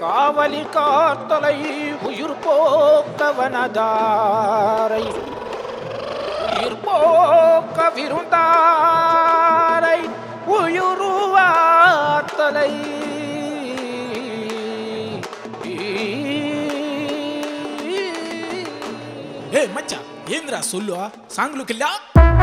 காவலி காத்தலை உயிர் போக்கவனதாரை உயிர் போக்க விருந்தாரை உயுருவாத்தலை ఏ మచ్చా ఏంద్రా సొల్లు సాంగ్లోకి వెళ్ళా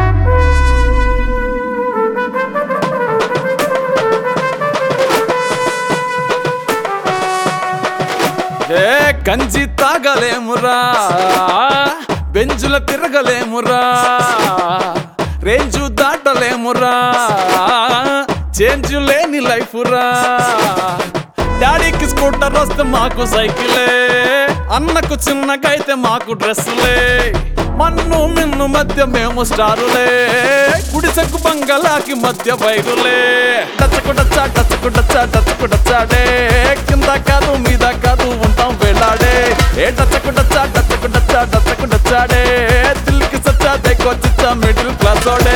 ఏ గంజి తాగలేమురా బెంజుల తిరగలేమురా రేంజు దాటలేమురా చేంజ్ లేని లైఫ్ రా డాడీకి స్కూటర్ వస్తే మాకు సైకిలే అన్నకు చిన్నకైతే మాకు డ్రెస్సులే మన్ను మిన్ను మధ్య మేము స్టారులే కుడిసెక్కు బంగళాకి మధ్య వైరులే డచ్చకుడచ్చా డచ్చకుడచ్చా డచ్చకుడచ్చాడే కింద కాదు మీద కాదు ఉంటాం వేలాడే ఏ డచ్చకుడచ్చా డచ్చకుడచ్చా డచ్చకుడచ్చాడే దిల్కి సచ్చా దేకొచ్చిచ్చా మిడిల్ క్లాస్ ఓడే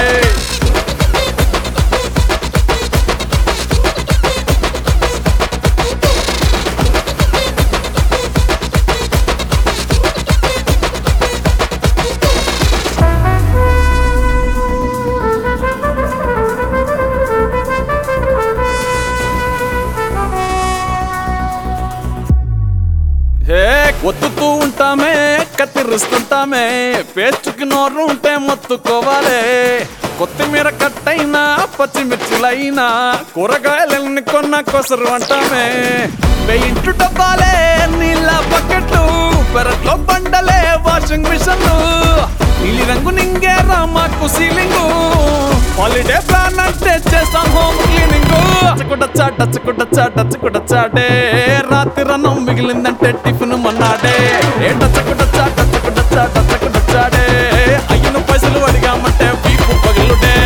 హే ఒత్తుతూ ఉంటామే కత్తిరిస్తుంటామే పేస్టుకి నోరు ఉంటే మొత్తుకోవాలి కొత్తిమీర కట్టైనా పచ్చిమిర్చిలైనా కూరగాయలన్నీ కొన్న కొసరు అంటామే పెయింట్ డబ్బాలే నీళ్ళ బకెట్లు పెరట్లో బండలే వాషింగ్ మిషన్లు నీలి రంగు నింగేరా మాకు సీలింగు హాలిడే ప్లాన్ అంటే చేస్తాం హోమ్ క్లీనింగ్ డచ్చకుడచ్చా డచ్చకుడచ్చా డచ్చకుడచ్చాడే రాత్రి రన్నం మిగిలిందంటే టిఫిన్ మన్నాడే ఏ డచ్చకుడచ్చా డచ్చకుడచ్చా డచ్చకుడచ్చాడే అయ్యను పైసలు అడిగామంటే వీపు పగిలుడే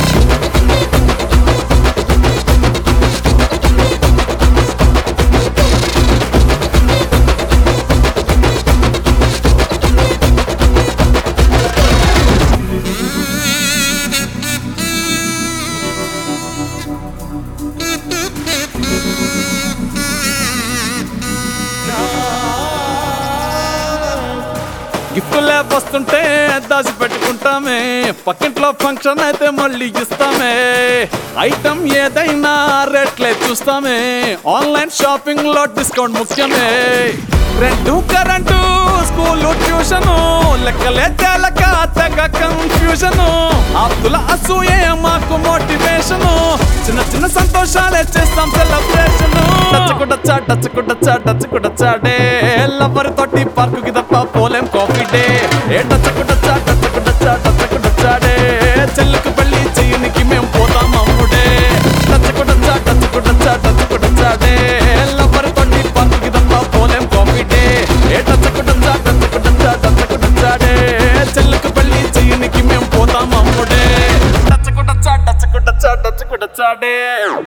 గిఫ్టులే వస్తుంటే దాచి పెట్టుకుంటామే పక్కింట్లో ఫంక్షన్ అయితే మళ్ళీ ఇస్తామే ఐటమ్ ఏదైనా రేట్లే చూస్తామే ఆన్లైన్ షాపింగ్ లో డిస్కౌంట్ ముఖ్యమే రెంటు కరెంటు స్కూల్ ట్యూషన్ లెక్కలే తేలక తెగ కన్ఫ్యూజన్ అబ్దుల అసూయే మాకు మోటివేషన్ చిన్న చిన్న సంతోషాలే చేస్తాం సెలబ్రేషన్ డచ్చకుడచ్చా డచ్చకుడచ్చా డచ్చకుడచ్చాడే లవర్ తోటి పార్కు కి తప్ప పోలేం కాఫీ డే ఏ డచ్చకుడచ్చా డచ్చకుడచ్చా డచ్చకుడచ్చాడే చెల్లుకు పెళ్లి చేయనికి మేం పోతాం అమ్ముడే డచ్చకుడచ్చా డచ్చకుడచ్చా డచ్చకుడచ్చాడే లవర్ తోటి పార్కు కి తప్ప పోలేం కాఫీ డే ఏ డచ్చకుడచ్చా డచ్చకుడచ్చా డచ్చకుడచ్చాడే చెల్లుకు పెళ్లి చేయనికి మేం పోతాం అమ్ముడే డచ్చకుడచ్చా డచ్చకుడచ్చా డచ్చకుడచ్చాడే